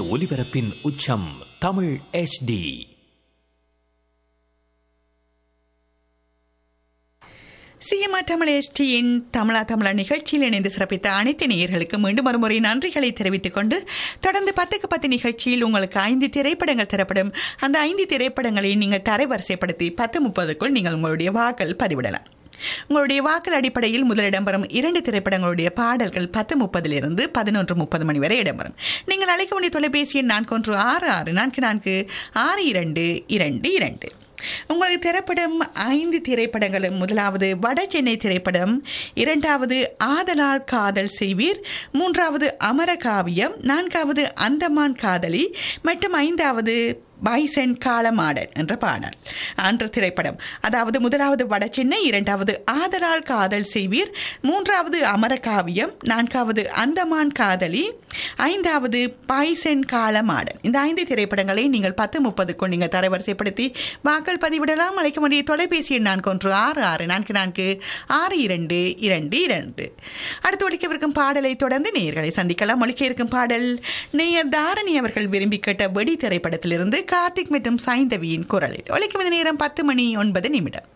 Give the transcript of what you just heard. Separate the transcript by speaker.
Speaker 1: ஒலிபரப்பின் உச்சம் தமிழ் HD
Speaker 2: சிஎம்ஆ தமிழ் எஸ்டியின் தமிழா தமிழா நிகழ்ச்சியில் இணைந்து சிறப்பித்த அனைத்து நேயர்களுக்கு மீண்டும் ஒருமுறை நன்றிகளை தெரிவித்துக் கொண்டு தொடர்ந்து பத்துக்கு பத்து நிகழ்ச்சியில் உங்களுக்கு ஐந்து திரைப்படங்கள் தரப்படும் அந்த ஐந்து திரைப்படங்களை நீங்கள் தரைவரிசைப்படுத்தி பத்து முப்பதுக்குள் நீங்கள் உங்களுடைய வாக்கள் பதிவிடலாம் உங்களுடைய வாக்கள் அடிப்படையில் முதல் இடம்பெறும் இரண்டு திரைப்படங்களுடைய பாடல்கள் பத்து முப்பதிலிருந்து பதினொன்று முப்பது மணி வரை இடம்பெறும் நீங்கள் அழைக்க வேண்டிய தொலைபேசி எண் நான்கு ஒன்று ஆறு ஆறு நான்கு நான்கு ஆறு இரண்டு இரண்டு இரண்டு உங்களுக்கு திரைப்படம் ஐந்து திரைப்படங்களும் முதலாவது வட சென்னை திரைப்படம் இரண்டாவது ஆதலால் காதல் செய்வீர் மூன்றாவது அமரகாவியம் நான்காவது அந்தமான் காதலி மற்றும் ஐந்தாவது பைசன் காலமாடன் என்ற பாடல் என்ற திரைப்படம் அதாவது முதலாவது வடசென்னை இரண்டாவது ஆதலால் காதல் செய்வீர் மூன்றாவது அமரகாவியம் நான்காவது அந்தமான் காதலி ஐந்தாவது பைசன் காலமாடன் இந்த ஐந்து திரைப்படங்களை நீங்கள் பத்து முப்பதுக்குள் நீங்கள் தரவரிசைப்படுத்தி வாக்கள் பதிவிடலாம் அழைக்க வேண்டிய தொலைபேசி எண் நான்கு ஒன்று ஆறு ஆறு நான்கு நான்கு ஆறு இரண்டு இரண்டு இரண்டு அடுத்து ஒழிக்கவிருக்கும் பாடலை தொடர்ந்து நேயர்களை சந்திக்கலாம் ஒழிக்க இருக்கும் பாடல் நேயர் தாரணி அவர்கள் விரும்பி கேட்ட வெடி திரைப்படத்திலிருந்து கார்த்திக் மற்றும் சைந்தவியின் குரலில் ஒழிக்கும் இந்த நேரம் பத்து மணி ஒன்பது நிமிடம்